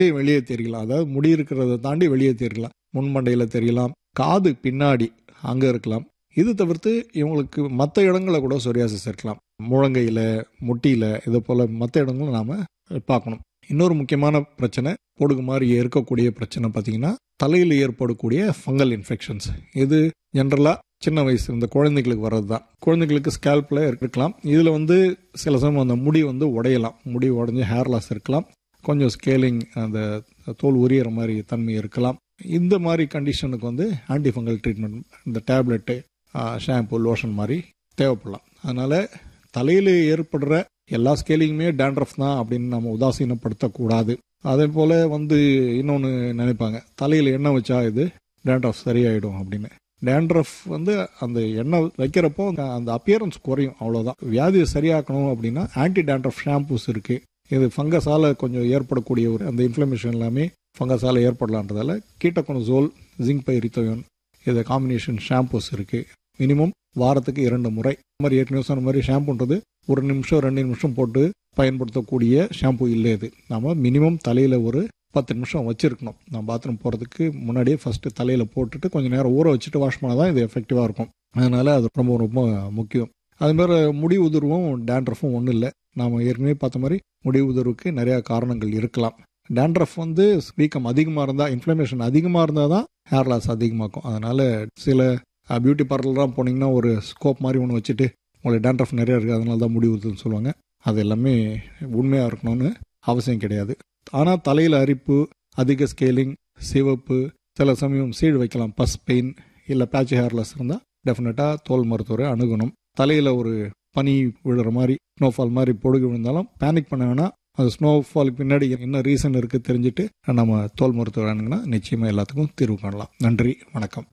வெளியே தெரியலாம் அதாவது முடி இருக்கிறத தாண்டி வெளியே தெரியலாம் முன்மண்டையில் தெரியலாம் காது பின்னாடி அங்கே இருக்கலாம் இது தவிர்த்து இவங்களுக்கு மற்ற இடங்களில் கூட சொரியாசிஸ் இருக்கலாம் முழங்கையில் முட்டியில் இது போல் மற்ற இடங்களும் நாம் பார்க்கணும் இன்னொரு முக்கியமான பிரச்சனை பொடுகு மாதிரி இருக்கக்கூடிய பிரச்சனை பார்த்தீங்கன்னா தலையில் ஏற்படக்கூடிய ஃபங்கல் இன்ஃபெக்ஷன்ஸ் இது ஜென்ரலாக சின்ன வயசு இந்த குழந்தைகளுக்கு வர்றது தான் குழந்தைகளுக்கு ஸ்கேல்பில் இருக்கலாம் இதில் வந்து சில சமயம் அந்த முடி வந்து உடையலாம் முடி உடஞ்சி ஹேர் லாஸ் இருக்கலாம் கொஞ்சம் ஸ்கேலிங் அந்த தோல் உரியற மாதிரி தன்மை இருக்கலாம் இந்த மாதிரி கண்டிஷனுக்கு வந்து ஆன்டிஃபங்கல் ட்ரீட்மெண்ட் இந்த டேப்லெட்டு ஷாம்பு லோஷன் மாதிரி தேவைப்படலாம் அதனால் தலையில் ஏற்படுற எல்லா ஸ்கேலிங்குமே டேண்ட்ரஃப் தான் அப்படின்னு நம்ம உதாசீனப்படுத்தக்கூடாது அதே போல் வந்து இன்னொன்று நினைப்பாங்க தலையில் எண்ணெய் வச்சா இது டேண்ட்ரஃப் சரியாயிடும் அப்படின்னு டேண்ட்ரஃப் வந்து அந்த எண்ணெய் வைக்கிறப்போ அந்த அப்பியரன்ஸ் குறையும் அவ்வளோதான் வியாதியை சரியாக்கணும் அப்படின்னா ஆன்டி டேண்ட்ரஃப் ஷாம்பூஸ் இருக்குது இது ஃபங்கஸால் கொஞ்சம் ஏற்படக்கூடிய ஒரு அந்த இன்ஃப்ளமேஷன் எல்லாமே ஃபங்கஸால் ஏற்படலான்றதால கீட்டகொனசோல் ஜிங்க் பைரித்தோயன் இது காம்பினேஷன் ஷாம்பூஸ் இருக்குது மினிமம் வாரத்துக்கு இரண்டு முறை இந்த மாதிரி ஏற்கனவே சொன்ன மாதிரி ஷாம்புன்றது ஒரு நிமிஷம் ரெண்டு நிமிஷம் போட்டு பயன்படுத்தக்கூடிய ஷாம்பு இல்லை இது நம்ம மினிமம் தலையில் ஒரு பத்து நிமிஷம் வச்சிருக்கணும் நான் பாத்ரூம் போகிறதுக்கு முன்னாடியே ஃபஸ்ட்டு தலையில் போட்டுட்டு கொஞ்சம் நேரம் ஊற வச்சுட்டு வாஷ் பண்ணால் தான் இது எஃபெக்டிவாக இருக்கும் அதனால் அது ரொம்ப ரொம்ப முக்கியம் அது மாதிரி முடி உதிர்வும் டேண்ட்ரஃபும் ஒன்றும் இல்லை நாம் ஏற்கனவே பார்த்த மாதிரி முடி உதிர்வுக்கு நிறையா காரணங்கள் இருக்கலாம் டேண்ட்ரஃப் வந்து வீக்கம் அதிகமாக இருந்தால் இன்ஃப்ளமேஷன் அதிகமாக இருந்தால் தான் ஹேர் லாஸ் அதிகமாக்கும் அதனால் சில பியூட்டி பார்லர்லாம் போனீங்கன்னா ஒரு ஸ்கோப் மாதிரி ஒன்று வச்சுட்டு உங்களுக்கு டேண்ட்ரஃப் நிறையா இருக்குது அதனால தான் முடி உதுன்னு சொல்லுவாங்க அது எல்லாமே உண்மையாக இருக்கணும்னு அவசியம் கிடையாது ஆனால் தலையில் அரிப்பு அதிக ஸ்கேலிங் சிவப்பு சில சமயம் சீழ் வைக்கலாம் பஸ் பெயின் இல்லை பேட்ச் ஹேர்லெஸ் இருந்தால் டெஃபினட்டாக தோல் மருத்துவரை அணுகணும் தலையில் ஒரு பனி விழுற மாதிரி ஸ்னோஃபால் மாதிரி பொடுகு விழுந்தாலும் பேனிக் பண்ண வேணாம் அது ஸ்னோஃபாலுக்கு பின்னாடி என்ன ரீசன் இருக்குது தெரிஞ்சுட்டு நம்ம தோல் மருத்துவர் அணுகுனா நிச்சயமாக எல்லாத்துக்கும் தீர்வு காணலாம் நன்றி வணக்கம்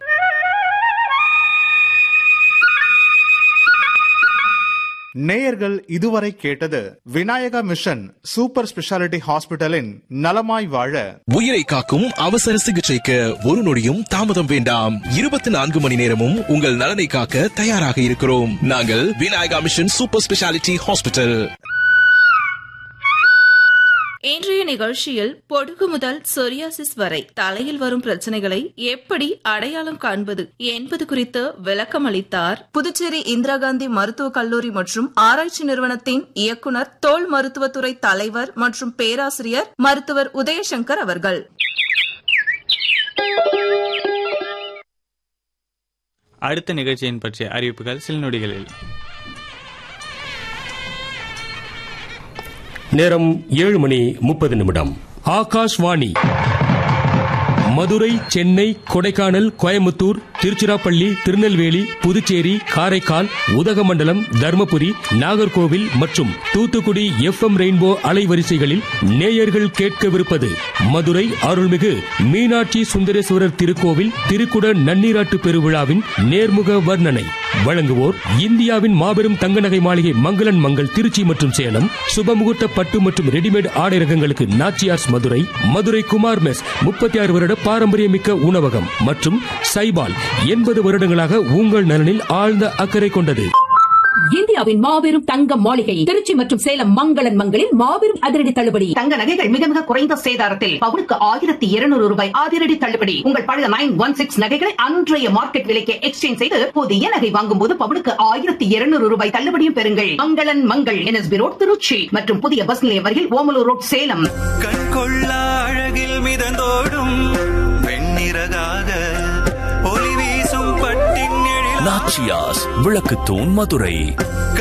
நேயர்கள் இதுவரை கேட்டது விநாயகா மிஷன் சூப்பர் ஸ்பெஷாலிட்டி ஹாஸ்பிட்டலின் நலமாய் வாழ உயிரை காக்கும் அவசர சிகிச்சைக்கு ஒரு நொடியும் தாமதம் வேண்டாம் இருபத்தி நான்கு மணி நேரமும் உங்கள் நலனை காக்க தயாராக இருக்கிறோம் நாங்கள் Vinayaka mission super speciality hospital இன்றைய நிகழ்ச்சியில் பொடுகு முதல் சொரியாசிஸ் வரை தலையில் வரும் பிரச்சனைகளை எப்படி அடையாளம் காண்பது என்பது குறித்து விளக்கம் அளித்தார் புதுச்சேரி இந்திரா காந்தி மருத்துவக் கல்லூரி மற்றும் ஆராய்ச்சி நிறுவனத்தின் இயக்குநர் தோல் மருத்துவத்துறை தலைவர் மற்றும் பேராசிரியர் மருத்துவர் உதயசங்கர் அவர்கள் அடுத்த நிகழ்ச்சியின் பற்றிய அறிவிப்புகள் சில நொடிகளில் நேரம் ஏழு மணி முப்பது நிமிடம் ஆகாஷ்வாணி மதுரை சென்னை கொடைக்கானல் கோயம்புத்தூர் திருச்சிராப்பள்ளி திருநெல்வேலி புதுச்சேரி காரைக்கால் உதகமண்டலம் தர்மபுரி நாகர்கோவில் மற்றும் தூத்துக்குடி எஃப் எம் ரெயின்போ அலைவரிசைகளில் நேயர்கள் கேட்கவிருப்பது மதுரை அருள்மிகு மீனாட்சி சுந்தரேஸ்வரர் திருக்கோவில் திருக்குட நன்னீராட்டு பெருவிழாவின் நேர்முக வர்ணனை வழங்குவோர் இந்தியாவின் மாபெரும் தங்க நகை மாளிகை மங்களன் மங்கள் திருச்சி மற்றும் சேலம் சுபமுகூர்த்த பட்டு மற்றும் ரெடிமேட் ஆடை ரகங்களுக்கு நாச்சியார்ஸ் மதுரை மதுரை குமார் மெஸ் முப்பத்தி ஆறு வருட பாரம்பரியமிக்க உணவகம் மற்றும் சைபால் எண்பது வருடங்களாக உங்கள் நலனில் ஆழ்ந்த அக்கறை கொண்டது இந்தியாவின் மாபெரும் தங்க மாளிகை திருச்சி மற்றும் சேலம் மங்களன் மங்களில் மாபெரும் அதிரடி தள்ளுபடி தங்க நகைகள் மிக மிக குறைந்த சேதாரத்தில் பவுனுக்கு ஆயிரத்தி இருநூறு ரூபாய் அதிரடி தள்ளுபடி உங்கள் பழைய நைன் ஒன் சிக்ஸ் நகைகளை அன்றைய மார்க்கெட் விலைக்கு எக்ஸ்சேஞ்ச் செய்து புதிய நகை வாங்கும் போது பவுனுக்கு ஆயிரத்தி இருநூறு ரூபாய் தள்ளுபடியும் பெறுங்கள் மங்களன் மங்கள் என்எஸ்பி ரோட் திருச்சி மற்றும் புதிய பஸ் நிலையம் வரையில் ஓமலூர் ரோட் சேலம் கண்கொள்ளா அழகில் மிதந்தோடும் வெண்ணிறகாக ஒளி வீசும் பட்டின் எழில் நாச்சியாஸ் விளக்குத்தூண் மதுரை